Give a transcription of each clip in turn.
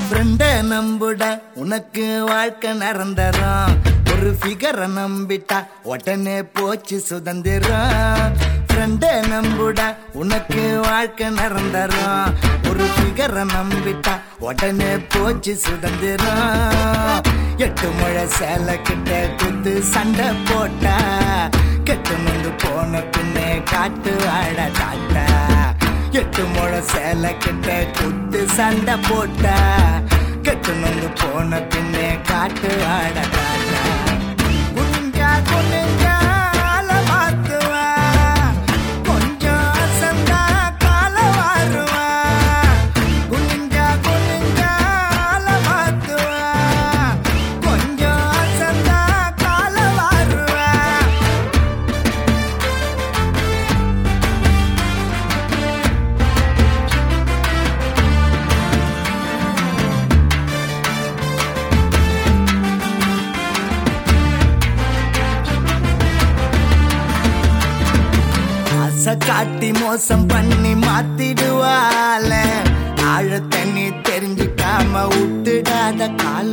ஃப்ரெண்ட நம்புட உனக்கு வாழ்க்கை நிரந்தரம் ஒரு ஃபிகரை நம்பிட்டா உடனே போச்சு சுதந்திரம் ஃப்ரெண்ட நம்புட உனக்கு வாழ்க்கை நிரந்தரம் ஒரு ஃபிகரை நம்பிட்டா உடனே போச்சு சுதந்திரம் எட்டு முழை சேலை கிட்ட குத்து சண்டை போட்டா கெட்டு நொந்து போன பின்னே காட்டு ஆட காட்டா எட்டு முழை சேலை கிட்ட குத்து சண்டை போட்டா கெட்டு நொந்து போன பின்னே காட்டு ஆட காட்டா குனிஞ்சா குனிஞ்சா ஆள மாத்துவா. கொஞ்சம் அசந்தா கால வாருவா. குனிஞ்சா குனிஞ்சா ஆள மாத்துவா. கொஞ்சம் அசந்தா கால வாருவா. ஆசை காட்டி மோசம் பண்ணி மாத்திடுவால ஆழ தண்ணி தெரிஞ்சுக்காம விட்டுடாத கால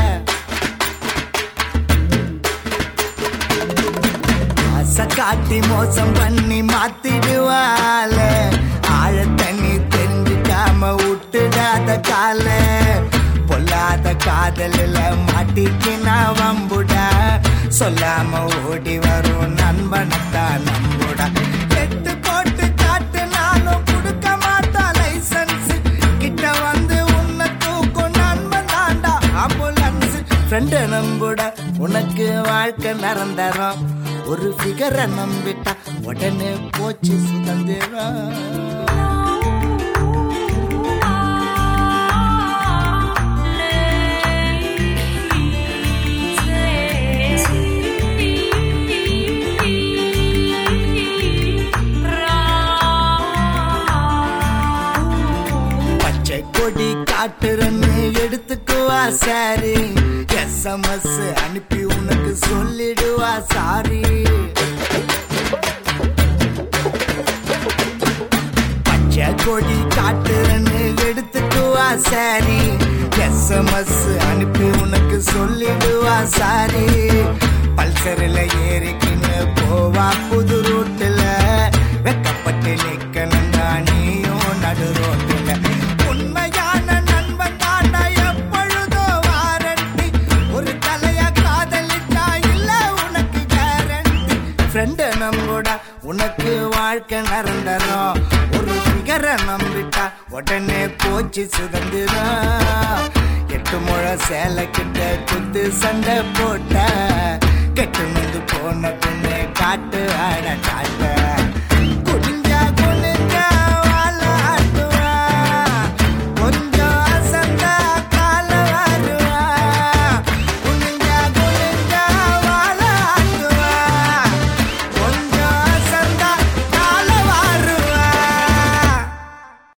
ஆசை காட்டி மோசம் பண்ணி மாத்திடுவால ஆழ தண்ணி தெரிஞ்சுக்காம விட்டுடாத கால பொல்லாத காதலில் மாட்டிக்கினா வம்புடா சொல்லாம ஓடி வரும் நண்பனத்தான் நம்புடா எட்டு போட்டு காட்டு நானும் கொடுக்க மாட்டா லைசன்ஸ் கிட்ட வந்து உன்னை தூக்கும் நண்பன் தாண்டா ஆம்புலன்ஸ் ஃப்ரெண்ட நம்புடா உனக்கு வாழ்க்கை நிரந்தரம் ஒரு ஃபிகரை நம்பிட்டா உடனே போச்சு சுதந்திரம் பச்சை கொடி காட்டுறன்னு எடுத்துக்குவா சாரி எஸ்எம்எஸ் அனுப்பி உனக்கு சொல்லிடுவா சாரி பச்சை கொடி காட்டுறன்னு எடுத்துக்குவா சாரி எஸ்எம்எஸ் அனுப்பி உனக்கு சொல்லிடுவா சாரி பல்சரில் ஏறிக்கின்னு போவா புது ரூட்டுல வெக்கப்பட்டு நிக்கணும் நீயும் நடு ரோட்டுல உண்மையான நண்பன் தாண்டா எப்பொழுதோ வாரண்டி ஒரு தலையா காதலிச்சா இல்ல உனக்கு கேரண்டி ஃப்ரெண்ட நம்புடா உனக்கு வாழ்க்கை நிரந்தரம் ஒரு ஃபிகரை நம்பிட்டா உடனே போச்சு சுதந்திரம் எட்டு முழை சேலை கிட்ட குத்து சண்டை போட்ட கெட்டு நொந்து போன பின்னே காட்டு ஆட